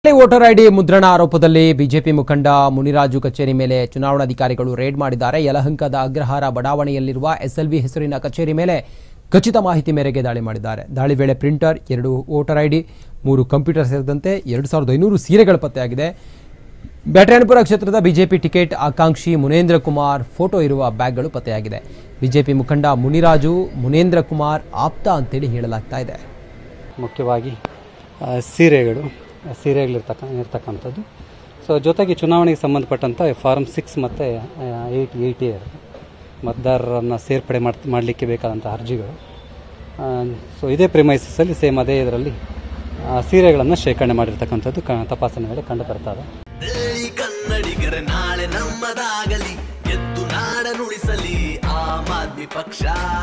voter ID ಮುದ್ರಣ ಆರೋಪದಲ್ಲಿ BJP ಮುಖಂಡ ಮುನಿರಾಜು ಕಚೇರಿ ಮೇಲೆ ಚುನಾವಣಾಧಿಕಾರಿಗಳು ರೇಡ್ ಮಾಡಿದ್ದಾರೆ ಯಲಹಂಕದ ಅಗ್ರಹಾರ ಬಡಾವಣೆಯಲ್ಲಿರುವ ಎಸ್ಎಲ್ವಿ ಹೆಸರಿನ ಕಚೇರಿ ಮೇಲೆ ಖಚಿತ ಮಾಹಿತಿ ಮೇರೆಗೆ ದಾಳಿ ಮಾಡಿದ್ದಾರೆ ದಾಳಿ ವೇಳೆ ಪ್ರಿಂಟರ್ ಎರಡು ವೋಟರ್ ಐಡಿ ಮೂರು ಕಂಪ್ಯೂಟರ್ ಸೇರಿದಂತೆ ಎರಡು ಸಾವಿರದ ಐನೂರು ಸೀರೆಗಳು ಪತ್ತೆಯಾಗಿದೆ ಬ್ಯಾಟರಾಯನಪುರ ಕ್ಷೇತ್ರದ ಬಿಜೆಪಿ ಟಿಕೆಟ್ ಆಕಾಂಕ್ಷಿ ಮುನೇಂದ್ರ ಕುಮಾರ್ ಫೋಟೋ ಇರುವ ಬ್ಯಾಗ್ಗಳು ಪತ್ತೆಯಾಗಿದೆ ಬಿಜೆಪಿ ಮುಖಂಡ ಮುನಿರಾಜು ಮುನೇಂದ್ರ ಕುಮಾರ್ ಆಪ್ತ ಅಂತೇಳಿ ಹೇಳಲಾಗ್ತಾ ಇದೆ ಮುಖ್ಯವಾಗಿ ಆ, ಸೀರೆಗಳು ಸೀರೆಗಳಿರ್ತಕ್ಕ ಇರ್ತಕ್ಕಂಥದ್ದು ಸೊ ಜೊತೆಗೆ ಚುನಾವಣೆಗೆ ಸಂಬಂಧಪಟ್ಟಂಥ ಫಾರಮ್ ಸಿಕ್ಸ್ ಮತ್ತು ಏಯ್ಟ್ ಏಯ್ಟಿ ಮತದಾರರನ್ನು ಸೇರ್ಪಡೆ ಮಾಡ್ ಮಾಡಲಿಕ್ಕೆ ಬೇಕಾದಂಥ ಅರ್ಜಿಗಳು ಸೊ ಇದೇ ಪ್ರಿಮೈಸಸ್ಸಲ್ಲಿ ಸೇಮ್ ಅದೇ ಇದರಲ್ಲಿ ಸೀರೆಗಳನ್ನು ಶೇಖರಣೆ ಮಾಡಿರ್ತಕ್ಕಂಥದ್ದು ಕ ತಪಾಸಣೆ ವೇಳೆ ಕಂಡು ಬರ್ತಾ ಇದೆ ಬೆಳ್ಳಿ ಕನ್ನಡಿಗರ ನಾಳೆ ನಮ್ಮದಾಗಲಿ ಎದ್ದು ನಾಡನುಳಿಸಲಿ ಆಮ್ ಆದ್ಮಿ ಪಕ್ಷ